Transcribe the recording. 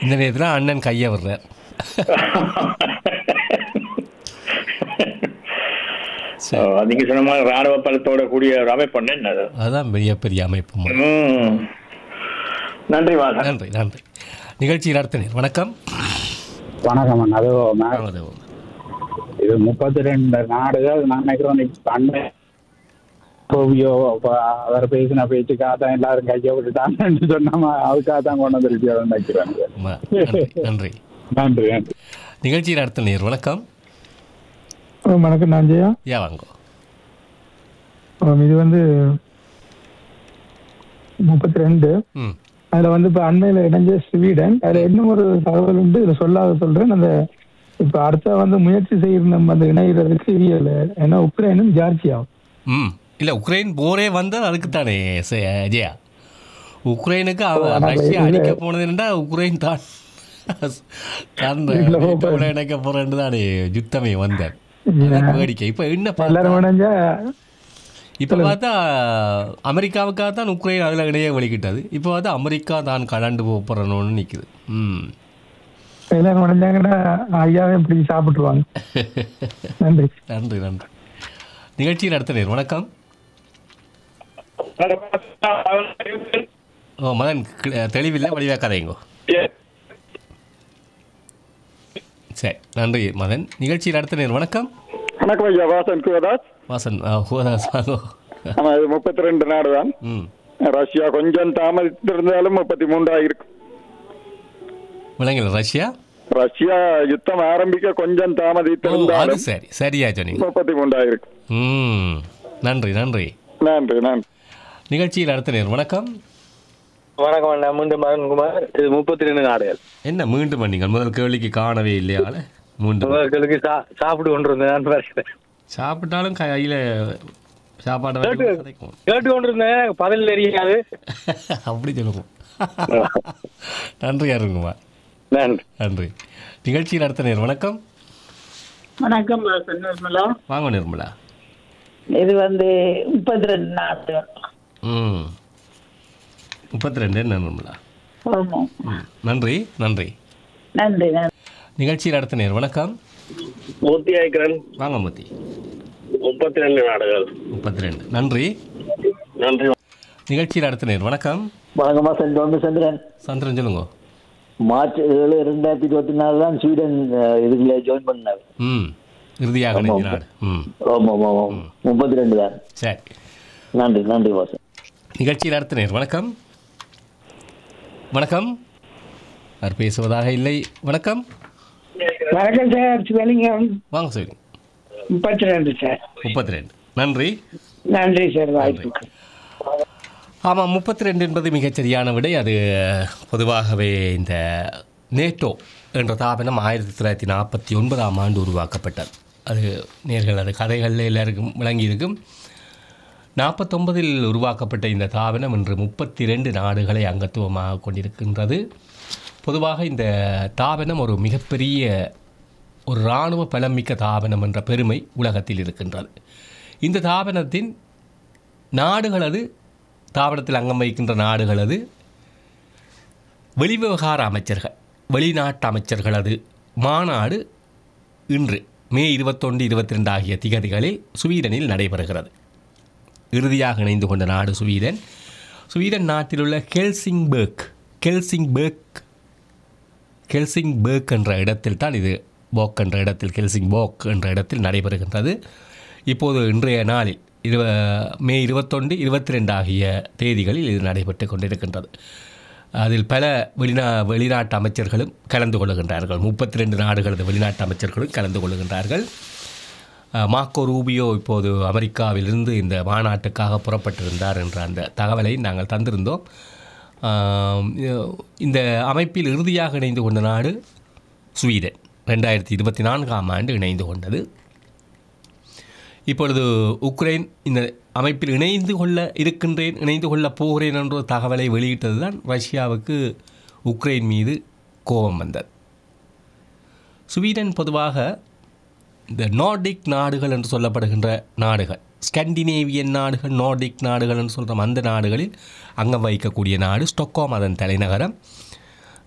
இந்த நேரத்தில் அண்ணன் கையை விடுறார் ஓ, நீங்க சொன்ன மாதிரி ராணுவ பலத்தோட கூடிய ஒரு அமைப்பு ஒண்ணு என்னது அதுதான் பெரிய பெரிய அமைப்பு முறை. ம். நன்றி வாசன் நன்றி நன்றி நிகழ்ச்சி நடத்தினர் வணக்கம் வணக்கம் அண்ணா. அது மே- அது இது முப்பத்தி ரெண்டு நாடுகள் நான் நினைக்கிறேன் இப்ப அண்ணன் ரூபியோ இப்ப அவர் பேசின பேச்சுக்காக தான் எல்லாரும் கையை விட்டுட்டாங்கன்னு சொன்னாம அதுக்காக தான் கொண்டு வந்துருக்கோம் நினைக்கிறேன் ம- நன்றி நன்றி நன்றி நன்றி நிகழ்ச்சி நடத்தினர் வணக்கம் வணக்கம் நான் ஜெயா யா வாங்கோ ஆம், இது வந்து முப்பத்தி ரெண்டு ம் அதுல வந்து இப்ப அண்மையில இணைஞ்ச ஸ்வீடன் அதுல இன்னும் ஒரு தகவல் உண்டு இதுல சொல்லாத சொல்றேன் அந்த இப்ப அடுத்த வந்து முயற்சி செய்யற நம்ம அந்த இணைகிறதுக்கு இயல ஏன்னா உக்ரைனும் ஜார்ஜியாவும் ம் இல்லை உக்ரைன் போரே வந்தால் அதுக்கு தானே ஜெயா உக்ரைனுக்கு அவ ரஷ்யா அடிக்க போனது என்னடா உக்ரைன் தான் தான் நேட்டோவில் இணைக்க போறேன்னு தானே யுத்தமே வந்தார் அதான் வேடிக்கை இப்போ என்ன பார்த்தா எல்லாரும் இணைஞ்சா இப்போ பார்த்தா அமெரிக்காவுக்காக தான் உக்ரைன் அதில் இடையே வெளிக்கிட்டது இப்போ பார்த்தா அமெரிக்கா தான் கலண்டு போகிறணும்னு நிற்குது ம் எல்லாரும் இணைஞ்சாங்கன்னா ஐயாவே இப்படி சாப்பிட்டுருவாங்க நன்றி நன்றி நன்றி நிகழ்ச்சி நடத்தினர் வணக்கம் ஓ மதன் கி- தெளிவில்லை வடிவாக கதைங்கோ சரி நன்றி மதன் நிகழ்ச்சி நடத்தினர் வணக்கம் வணக்கம் ஐயா வாசன் குவதாஸ் வாசன் ஆ, ஹோதாஸ் வாங்கோ ஆமா இது முப்பத்தி ரெண்டு நாடு தான் ம் ரஷ்யா கொஞ்சம் தாமதித்திருந்தாலும் முப்பத்தி மூன்றாயிருக்கும் விளங்கல ரஷ்யா ரஷ்யா யுத்தம் ஆரம்பிக்க கொஞ்சம் ஓ அது தாமதித்திருந்தாலும் சரி சரியா சொன்னீங்க முப்பத்தி மூன்றாயிருக்கும் ம் நன்றி நன்றி நன்றி நன்றி நிகழ்ச்சியில் நடத்தினர் வணக்கம் வணக்கம் அண்ணா மீண்டும் மகன்குமார் இது முப்பத்தி ரெண்டு நாடுகள் என்ன மீண்டும் பண்ணீங்க முதல் கேள்விக்கு காணவே இல்லையா ஆளை? மீண்டும் உங்களுக்கு சா- சாப்பிட்டு கொண்டிருந்தேன் நான் பாருங்க. சாப்பிட்டாலும் கையில் சாப்பாடை வச்சு கதைக்கும் கேட்டு கொண்டிருந்தேன் பதில் தெரியாது அப்படி சொல்லுவோம் நன்றி அருண்குமார் நன்றி நன்றி நிகழ்ச்சி நடத்தினர் வணக்கம் வணக்கம் வாசன் நிர்மலா வாங்க நிர்மலா இது வந்து முப்பத்தி ரெண்டு நாட்கள் ம் முப்பத்தி ரெண்டு என்ன நிர்மலா ஆமாம் ம் நன்றி நன்றி நன்றி நன்றி நிகழ்ச்சி நடத்தினர் வணக்கம் மூர்த்தி ஆய்க்கிறன் வாங்க மூர்த்தி முப்பத்தி ரெண்டு நாடுகள் முப்பத்தி ரெண்டு நன்றி நன்றி நிகழ்ச்சி நடத்தினர் வணக்கம் வணக்கம் வாசன் சந்திரன் சந்திரன் சொல்லுங்க மார்ச் ஏழு ரெண்டாயிரத்தி இருபத்தி நாலு தான் ஸ்வீடன் அஹ், இதுல ஜாயின் பண்ணார் ம் இறுதியாக இணைந்த நாடு ம் ஆமாம் ஆமாம் முப்பத்தி ரெண்டு தான் சரி நன்றி நன்றி வாசன் நிகழ்ச்சி நடத்தினர் வணக்கம் வணக்கம் அவர் பேசுவதாக இல்லை வணக்கம் வணக்கம் சார் சிவலிங்கம் வாங்க சொல்லி முப்பத்தி ரெண்டு சார் முப்பத்தி ரெண்டு நன்றி நன்றி சார் வாய்ப்புக்கு ஆமாம் முப்பத்தி ரெண்டு என்பது மிகச் சரியான விடை அது பொதுவாகவே இந்த நேட்டோ என்ற தாபனம் ஆயிரத்தி தொள்ளாயிரத்தி நாற்பத்தி ஒன்பதாம் ஆண்டு உருவாக்கப்பட்டது அது நேர்கள் அது கதைகளில் எல்லாருக்கும் விளங்கியிருக்கும் நாற்பத்தொன்பதில் உருவாக்கப்பட்ட இந்த தாபனம் இன்று முப்பத்தி ரெண்டு நாடுகளை அங்கத்துவமாக கொண்டிருக்கின்றது பொதுவாக இந்த தாபனம் ஒரு மிகப்பெரிய ஒரு இராணுவ பலமிக்க தாபனம் என்ற பெருமை உலகத்தில் இருக்கின்றது இந்த தாபனத்தின் நாடுகளது தாபனத்தில் அங்கம் வகிக்கின்ற நாடுகளது வெளிவிவகார அமைச்சர்கள் வெளிநாட்டு அமைச்சர்களது மாநாடு இன்று மே இருபத்தொன்று இருபத்தி ரெண்டு ஆகிய திகதிகளில் ஸ்வீடனில் நடைபெறுகிறது இறுதியாக இணைந்து கொண்ட நாடு ஸ்வீடன் ஸ்வீடன் நாட்டிலுள்ள கெல்சிங்பர்க் கெல்சிங்பர்க் கெல்சிங்பர்க் என்ற இடத்தில் தான் இது போக் என்ற இடத்தில் கெல்சிங்போக் என்ற இடத்தில் நடைபெறுகின்றது இப்போது இன்றைய நாளில் இருவ மே இருபத்தொன்று இருபத்தி ரெண்டு ஆகிய தேதிகளில் இது நடைபெற்று கொண்டிருக்கின்றது அதில் பல வெளிநா வெளிநாட்டு அமைச்சர்களும் கலந்து கொள்கின்றார்கள் முப்பத்தி ரெண்டு நாடுகளது வெளிநாட்டு அமைச்சர்களும் கலந்து கொள்கின்றார்கள் அஹ், மார்க்கோ ரூபியோ இப்போது அமெரிக்காவிலிருந்து இந்த மாநாட்டுக்காக புறப்பட்டிருந்தார் என்ற அந்த தகவலை நாங்கள் தந்திருந்தோம் ஆம், இந்த அமைப்பில் இறுதியாக இணைந்து கொண்ட நாடு ஸ்வீடன் ரெண்டாயிரத்தி இருபத்தி நான்காம் ஆண்டு இணைந்து கொண்டது இப்பொழுது உக்ரைன் இந்த அமைப்பில் இணைந்து கொள்ள இருக்கின்றேன் இணைந்து கொள்ளப் போகிறேன் என்ற ஒரு தகவலை வெளியிட்டது தான் ரஷ்யாவுக்கு உக்ரைன் மீது கோபம் வந்தது ஸ்வீடன் பொதுவாக இந்த நார்டிக் நாடுகள் என்று சொல்லப்படுகின்ற நாடுகள் ஸ்கண்டினேவியன் நாடுகள் நார்டிக் நாடுகள் என்று சொல்கிற அந்த நாடுகளில் அங்கம் வகிக்கக்கூடிய நாடு ஸ்டொக்கோம் அதன் தலைநகரம்